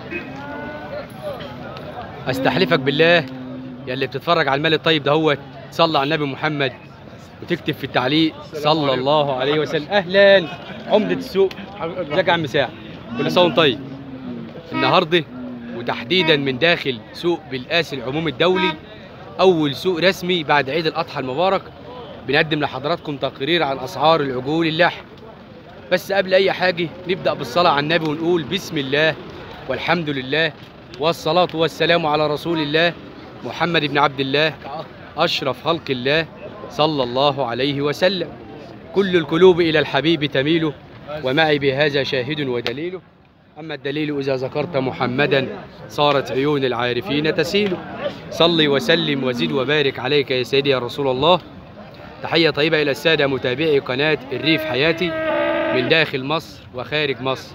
استحلفك بالله يا اللي بتتفرج على المال الطيب دهوت صلى على النبي محمد وتكتب في التعليق صلى الله عليه وسلم اهلا عمده السوق ازيك يا عم ساعه كل سنه وانت طيب النهارده وتحديدا من داخل سوق بالقاس العمومي الدولي اول سوق رسمي بعد عيد الاضحى المبارك بنقدم لحضراتكم تقرير عن اسعار العجول اللحم بس قبل اي حاجه نبدا بالصلاه على النبي ونقول بسم الله والحمد لله والصلاه والسلام على رسول الله محمد بن عبد الله اشرف خلق الله صلى الله عليه وسلم كل القلوب الى الحبيب تميل ومعي بهذا شاهد ودليل اما الدليل اذا ذكرت محمدا صارت عيون العارفين تسيل صلي وسلم وزد وبارك عليك يا سيدي يا رسول الله تحيه طيبه الى الساده متابعي قناه الريف حياتي من داخل مصر وخارج مصر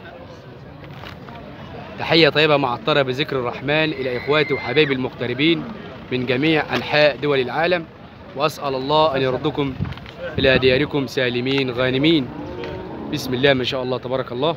تحية طيبة معطرة بذكر الرحمن إلى إخواتي وحبايبي المغتربين من جميع أنحاء دول العالم وأسأل الله أن يردكم إلى دياركم سالمين غانمين بسم الله ما شاء الله تبارك الله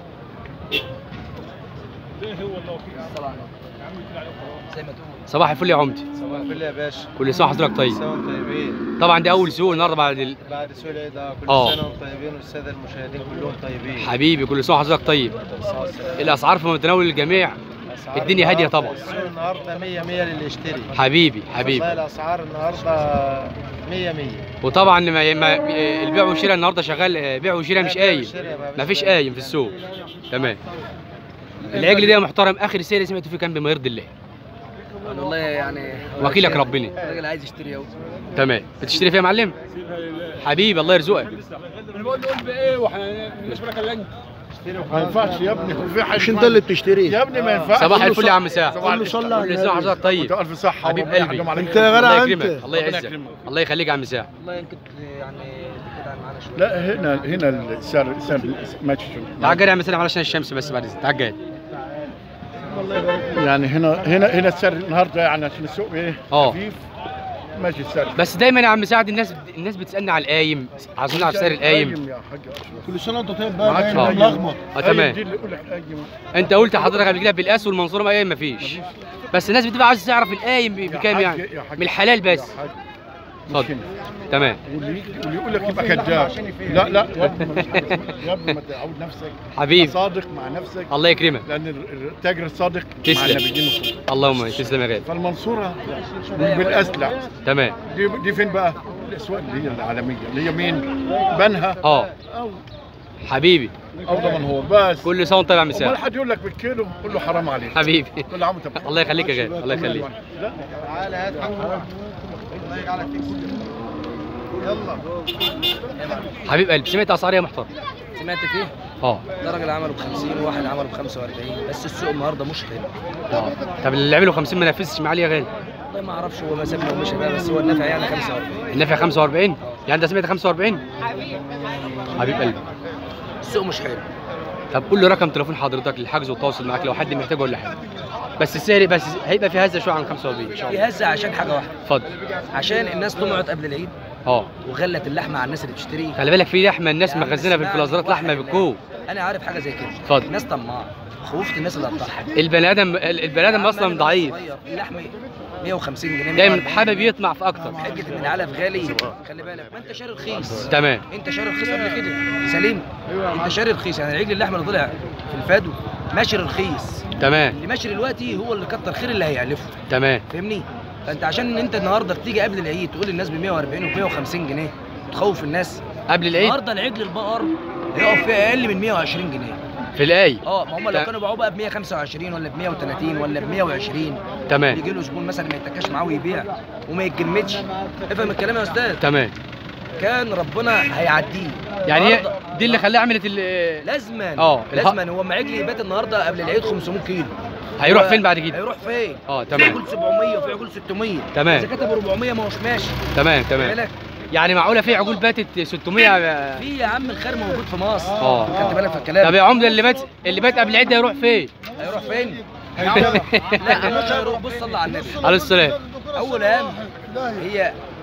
صباح الفل يا عمدي صباح الفل يا باشا كل سنة وحضرتك طيب سنة وانتم طيبين طبعا دي أول سوق النهاردة بعد ال... بعد سوق العيد آه، كل آه. سنة وانتم طيبين والسادة المشاهدين كلهم طيبين حبيبي كل سنة وحضرتك طيب الصلاة والسلام. الأسعار في متناول الجميع أسعار الدنيا هادية النهاردة- طبعا. السوق النهارده 100 100 للي يشتري حبيبي والله حبيبي الأسعار النهارده 100 100 وطبعا ما ما البيع والشراء النهارده شغال آه، بيع وشراء مش قايم ما فيش قايم في السوق تمام العجل ده يا محترم اخر سعر سمعته فيه كان بما يرضي الله والله يعني وكيلك ربنا الراجل عايز يشتري اهو تمام بتشتري فيها يا معلم حبيبي الله يرزقك ما ينفعش يا ابني هو في حاجه مش انت اللي بتشتريه يا ابني ما ينفعش صباح كله الفل صح- يا عم ساعه صباح الفل. صلى على كل سنه وحضرتك طيب وانت الف صحه حبيب وربنا قلبي. يحكم عليك. انت يا الله جدع يكرمك انت الله يعزك يكرمك. الله يخليك يا عم ساعه والله يمكن يعني تبعد معانا شويه لا هنا هنا السعر السعر ماشي تعال جري يا عم سلام علشان الشمس بس بعد إذنك. تعال جري يعني هنا هنا هنا السعر النهارده يعني عشان السوق ايه اه. خفيف ماشي السعر بس دايما يا عم سعد الناس الناس بتسالني على القايم عايزين نعرف سعر القايم يا حاج كل سنه وانت طيب ما بقى عادش دايما قايم. ملخبط اه تمام دي اللي يقول لك قايم انت قلت حضرتك قبل كده بالقاس والمنصوره ما قايم مفيش بس الناس بتبقى عايزه تعرف القايم ب- يا بكام حاج- يعني يا حاج- من الحلال بس يا حاج. اتفضل. مش هنا. تمام واللي واللي يقول لك يبقى كذاب لا لا يا ابني مش كده. يا ابني ما تعود نفسك حبيبي صادق مع نفسك الله يكرمك لان الر- التاجر الصادق مع تسلم. النبيين الصدق اللهم تسلم يا غالي فالمنصوره بالاسلع تمام دي دي فين بقى؟ الاسواق اللي هي العالميه اللي هي مين؟ بنها اه او حبيبي او دمنهور بس كل سنه وانت طيب يا عم امال سعد حد يقول لك بالكيلو قول له حرام عليك حبيبي كل عام وانت بخير. الله يخليك يا غالي الله يخليك لا تعالى هات حقك الله يجعلك تكسب يلا حبيب قلبي سمعت اسعار إيه يا محترم سمعت فيه اه ده راجل عمله ب 50 وواحد عمله ب 45 بس السوق النهارده مش حلو اه طب اللي عملوا 50 ما نفذش معاه ليه يا غالي والله ما اعرفش هو مسكنا ومشى ده بس هو النفع يعني 45 النافع 45 يعني انت سمعت 45 حبيب قلبي السوق مش حلو طب قول لي رقم تليفون حضرتك للحجز والتواصل معاك لو حد محتاجه ولا حاجه بس السعر بس هيبقى في هزه شويه عن 45 ان شاء الله يهزع عشان حاجه واحده اتفضل عشان الناس طمعت قبل العيد اه وغلت اللحمه على الناس اللي بتشتري خلي بالك في لحمه الناس يعني مخزنه في بس الفلازرات واحد لحمه بالكو انا عارف حاجه زي كده اتفضل. الناس طماعه خوفت الناس اللي هتضحي البني ادم البني ادم اصلا ضعيف اللحمه 150 جنيه دايما 140 حابب يطمع في اكتر حجه ان العلف غالي خلي بالك ما انت شاري رخيص تمام انت شاري رخيص قبل كده سليم انت شاري رخيص يعني العجل اللحمه اللي طلع في الفادو ماشي رخيص تمام اللي ماشي دلوقتي هو اللي كتر خير اللي هيعلفه تمام فاهمني فانت عشان انت النهارده بتيجي قبل العيد تقول للناس ب 140 و 150 جنيه تخوف الناس قبل العيد النهارده العجل البقر هيقف فيها اقل من 120 جنيه في الاي اه ما هم لو تا- كانوا باعوه بقى ب 125 ولا ب 130 ولا ب 120 تمام يجي له زبون مثلا ما يتكاش معاه ويبيع وما يتجمدش افهم الكلام يا استاذ تمام كان ربنا هيعديه يعني هي النهاردة دي اللي خلاها عملت ال- لازما اه، الح- لازما هو اما عجل يبات النهارده قبل العيد 500 كيلو هيروح هو فين بعد كده هيروح فين اه في تمام عجول 700 وفي عجول 600 تمام. اذا كتب 400 ما هوش ماشي تمام خلي تمام بالك يعني معقوله في عجول باتت 600 في يا عم الخير موجود في مصر اه. خدت بالك في الكلام طب يا عمده اللي بات اللي بات قبل العيد ده يروح فين هيروح فين؟ لا مش هيروح بص صلى على النبي عليه السلام اول اهم هي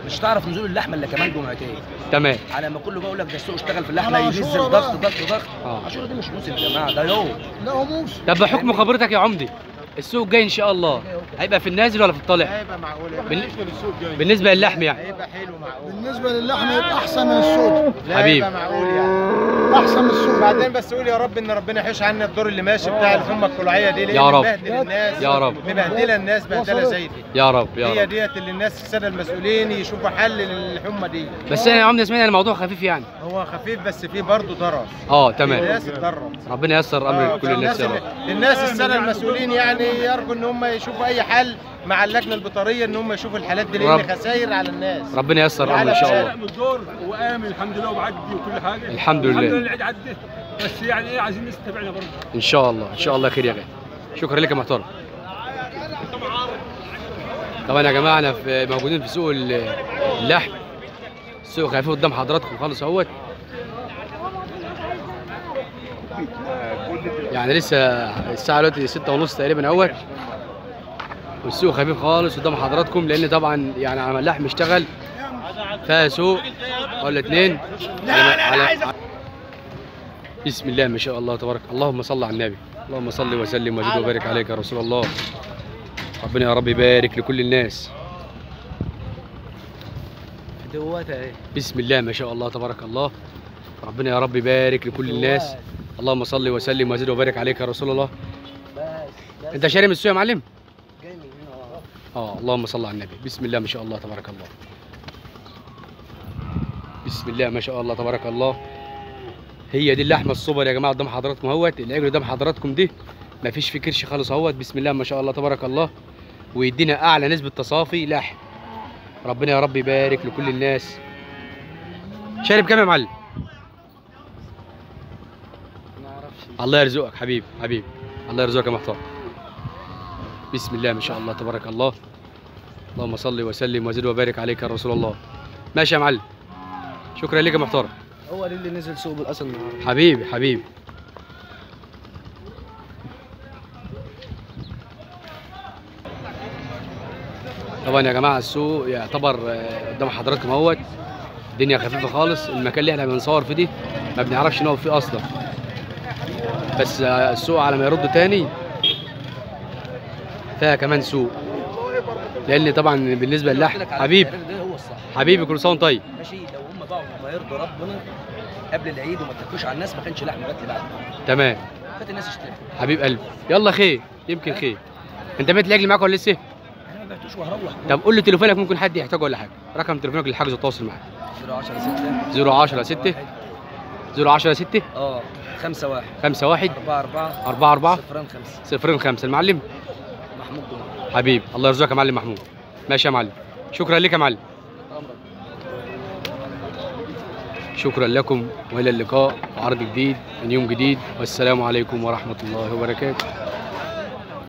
مش تعرف نزول اللحمه الا كمان جمعتين تمام على ما كله بقى يقول لك ده السوق اشتغل في اللحمه على ينزل عاشورا ضغط بقى. ضغط ضغط اه عاشوره دي مش موسم يا جماعه ده يوم لا هو موسم طب بحكم خبرتك يا عمدي السوق جاي ان شاء الله هيبقى في النازل ولا في الطالع هيبقى معقول بال- بالنسبه للحم يعني هيبقى حلو معقول بالنسبه للحم يبقى احسن من السود حبيب. هيبقى معقول يعني احسن من السود بعدين بس قول يا رب ان ربنا يحوش عنا الدور اللي ماشي بتاع الحمى الكلوعيه دي لأن يا رب. مبهدل الناس يا رب. مبهدله الناس بهدله زي دي يا رب يا هي رب ديت اللي الناس الساده المسؤولين يشوفوا حل للحمى دي بس انا يا عمدي سمعنا الموضوع خفيف يعني هو خفيف بس فيه برضه ضرر اه تمام الناس اتضرر ربنا ييسر امر آه، كل الناس يا رب اللي- الناس السنه المسؤولين يعني يرجوا ان هم يشوفوا اي حل مع اللجنه البيطريه ان هم يشوفوا الحالات دي رب. لان خسائر على الناس ربنا ييسر امر ان شاء الله من الدور وامن الحمد لله وبعدي وكل حاجه الحمد لله. الحمد لله العيد عدى بس يعني ايه عايزين الناس تتابعنا برضه ان شاء الله ان شاء الله خير يا غالي شكرا لك يا محترم طبعا يا جماعه انا في موجودين في سوق ال- اللحم السوق خفيف قدام حضراتكم خالص اهوت يعني لسه الساعه دلوقتي ستة ونص تقريبا اهوت والسوق خفيف خالص قدام حضراتكم لان طبعا يعني على ما اللحم اشتغل فيها سوق ولا اتنين على, على بسم الله ما شاء الله تبارك اللهم صل على النبي اللهم صل وسلم وزد وبارك عليك يا رسول الله ربنا يا رب يبارك لكل الناس بسم الله ما شاء الله تبارك الله ربنا يا رب يبارك لكل الناس اللهم صل وسلم وزد وبارك عليك يا رسول الله انت شاري من السوق يا معلم اه اللهم صل على النبي بسم الله ما شاء الله تبارك الله بسم الله ما شاء الله تبارك الله هي دي اللحمه الصبر يا جماعه قدام حضراتكم اهوت العجل قدام حضراتكم دي ما فيش فيه كرش خالص اهوت بسم الله ما شاء الله تبارك الله ويدينا اعلى نسبه تصافي لحم ربنا يا رب يبارك لكل الناس شارب كام يا معلم الله يرزقك حبيبي حبيبي الله يرزقك يا محترم بسم الله ما شاء الله تبارك الله اللهم صل وسلم وزد وبارك عليك يا رسول الله ماشي يا معلم شكرا لك يا محترم هو ده اللي نزل سوق بالاصل النهارده حبيبي حبيبي طبعا يا جماعه السوق يعتبر آه، قدام حضراتكم اهوت الدنيا خفيفه خالص المكان اللي احنا بنصور فيه دي ما بنعرفش نقف فيه اصلا بس آه، السوق على ما يرد تاني فيها كمان سوق لان طبعا بالنسبه للحم حبيب ده هو الصح حبيبي كل سنه وأنت طيب ماشي لو هم باعوا ما يرضوا ربنا قبل العيد وما تكوش على الناس ما كانش لحم جات لي بعد تمام كانت الناس اشترت حبيب قلبي يلا خير يمكن خير انت بيت العجل معاك ولا لسه انا ما بعتوش وهروح طب قول لي تليفونك ممكن حد يحتاجه ولا حاجه رقم تليفونك للحجز والتواصل معاك 010 6 010 6 010 6 اه 5 1 5 1 4 4 4 4 0 5 0 5 المعلم محمود جمعه حبيب الله يرزقك يا معلم محمود ماشي يا معلم شكرا لك يا معلم امرك شكرا لكم والى اللقاء في عرض جديد من يوم جديد والسلام عليكم ورحمه الله وبركاته